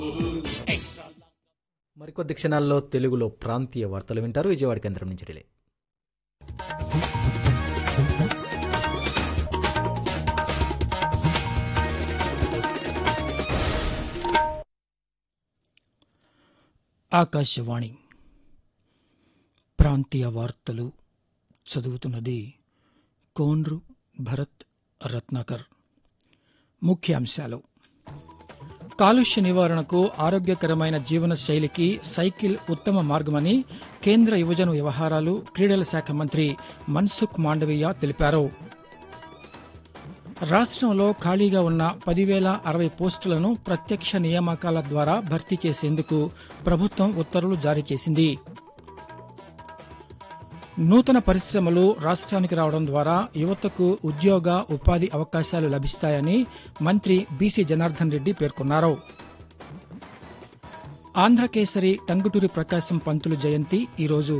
మరికొద్ది క్షణాల్లో తెలుగులో ప్రాంతీయ వార్తలు వింటారు విజయవాడ కేంద్రం నుంచి రిలే ఆకాశవాణి ప్రాంతీయ వార్తలు చదువుతున్నది కోన్రు భరత్ రత్నాకర్ ముఖ్యాంశాలు కాలుష్య నివారణకు ఆరోగ్యకరమైన జీవన శైలికి సైకిల్ ఉత్తమ మార్గమని కేంద్ర యువజన వ్యవహారాలు క్రీడల శాఖ మంత్రి మన్సుఖ్ మాండవీయ తెలిపారు రాష్ట్రంలో ఖాళీగా ఉన్న పదివేల అరవై పోస్టులను ప్రత్యక్ష నియామకాల ద్వారా భర్తీ చేసేందుకు ప్రభుత్వం ఉత్తర్వులు జారీ చేసింది నూతన పరిశ్రమలు రాష్ట్రానికి రావడం ద్వారా యువతకు ఉద్యోగ ఉపాధి అవకాశాలు లభిస్తాయని మంత్రి బీసీ జనార్దన్ రెడ్డి పేర్కొన్నారు ఆంధ్రకేసరి టంగుటూరి ప్రకాశం పంతులు జయంతి ఈరోజు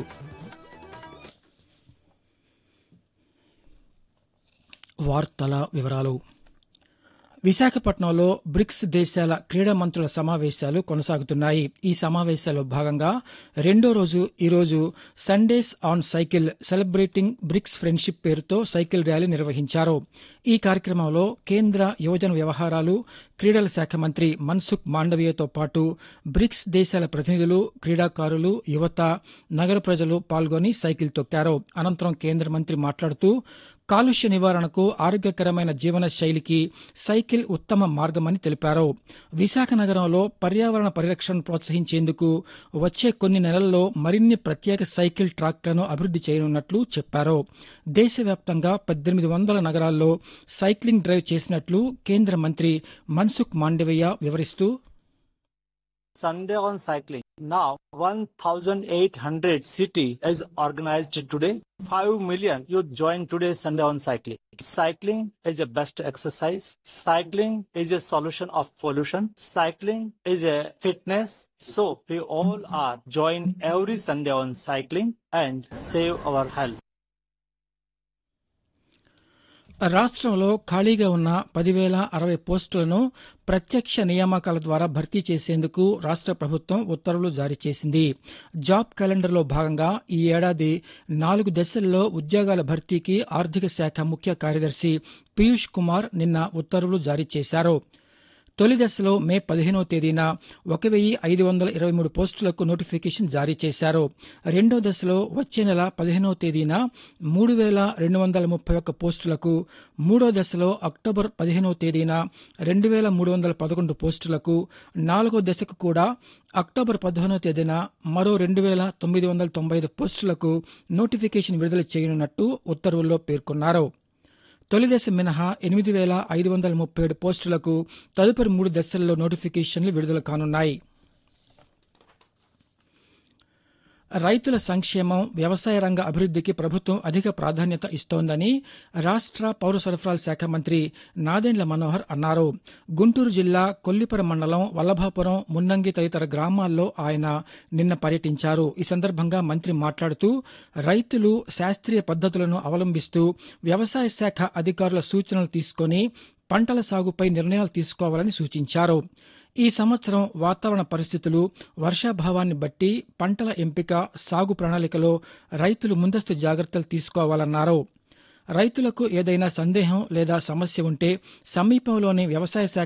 వార్తల వివరాలు విశాఖపట్నంలో బ్రిక్స్ దేశాల క్రీడా మంత్రుల సమావేశాలు కొనసాగుతున్నాయి ఈ సమావేశాల్లో భాగంగా రెండో రోజు ఈరోజు Sundays on cycle celebrating BRICS friendship పేరుతో సైకిల్ ర్యాలీ నిర్వహించారు ఈ కార్యక్రమంలో కేంద్ర యువజన వ్యవహారాలు క్రీడల శాఖ మంత్రి మన్సుఖ్ మాండవీయతో పాటు బ్రిక్స్ దేశాల ప్రతినిధులు క్రీడాకారులు యువత నగర ప్రజలు పాల్గొని సైకిల్ తొక్కారు అనంతరం కేంద్ర మంత్రి మాట్లాడుతూ కాలుష్య నివారణకు ఆరోగ్యకరమైన జీవన శైలికి సైకిల్ ఉత్తమ మార్గమని తెలిపారు విశాఖ నగరంలో పర్యావరణ పరిరక్షణను ప్రోత్సహించేందుకు వచ్చే కొన్ని నెలల్లో మరిన్ని ప్రత్యేక సైకిల్ ట్రాక్లను అభివృద్ది చేయనున్నట్లు చెప్పారు దేశవ్యాప్తంగా పద్దెనిమిది వందల నగరాల్లో సైక్లింగ్ డ్రైవ్ చేసినట్లు కేంద్ర మంత్రి మన్సుఖ్ మాండవీయ వివరిస్తూ Sunday on cycling. Now 1,800 city is organized today. 5 million youth join today Sunday on cycling. Cycling is a best exercise. Cycling is a solution of pollution. Cycling is a fitness. So we all are join every Sunday on cycling and save our health. రాష్ట్రంలో ఖాళీగా ఉన్న పదివేల అరవై పోస్టులను ప్రత్యక్ష నియామకాల ద్వారా భర్తీ చేసేందుకు రాష్ట్ర ప్రభుత్వం ఉత్తర్వులు జారీ చేసింది జాబ్ క్యాలెండర్లో భాగంగా ఈ ఏడాది నాలుగు దశల్లో ఉద్యోగాల భర్తీకి ఆర్థిక శాఖ ముఖ్య కార్యదర్శి పీయూష్ కుమార్ నిన్న ఉత్తర్వులు జారీ చేశారు తొలి దశలో మే పదిహేనవ తేదీన ఒక వెయ్యి ఐదు వందల ఇరవై మూడు పోస్టులకు నోటిఫికేషన్ జారీ చేశారు రెండో దశలో వచ్చే నెల పదిహేనవ తేదీన మూడు వేల రెండు వందల ముప్పై ఒక్క పోస్టులకు మూడో దశలో అక్టోబర్ పదిహేనవ తేదీన రెండు వేల మూడు వందల పదకొండు పోస్టులకు నాలుగో దశకు కూడా అక్టోబర్ పదిహేనవ తేదీన మరో రెండు వేల తొమ్మిది వందల తొంభై ఐదు పోస్టులకు నోటిఫికేషన్ విడుదల చేయనున్నట్టు ఉత్తర్వుల్లో పేర్కొన్నారు తొలి దశ మినహా ఎనిమిది వేల ఐదు వందల ముప్పై ఏడు పోస్టులకు తదుపరి మూడు దశల్లో నోటిఫికేషన్లు విడుదల కానున్నాయి రైతుల సంక్షేమం వ్యవసాయ రంగ అభివృద్దికి ప్రభుత్వం అధిక ప్రాధాన్యత ఇస్తోందని రాష్ట్ర పౌర సరఫరాల శాఖ మంత్రి నాదెండ్ల మనోహర్ అన్నారు గుంటూరు జిల్లా కొల్లిపురం మండలం వల్లభాపురం మున్నంగి తదితర గ్రామాల్లో ఆయన నిన్న పర్యటించారు ఈ సందర్భంగా మంత్రి మాట్లాడుతూ రైతులు శాస్త్రీయ పద్దతులను అవలంబిస్తూ వ్యవసాయ శాఖ అధికారుల సూచనలు తీసుకొని పంటల సాగుపై నిర్ణయాలు తీసుకోవాలని సూచించారు ఈ సంవత్సరం వాతావరణ పరిస్థితులు వర్షాభావాన్ని బట్టి పంటల ఎంపిక సాగు ప్రణాళికలో రైతులు ముందస్తు జాగ్రత్తలు తీసుకోవాలన్నారు రైతులకు ఏదైనా సందేహం లేదా సమస్య ఉంటే సమీపంలోని వ్యవసాయ శాఖ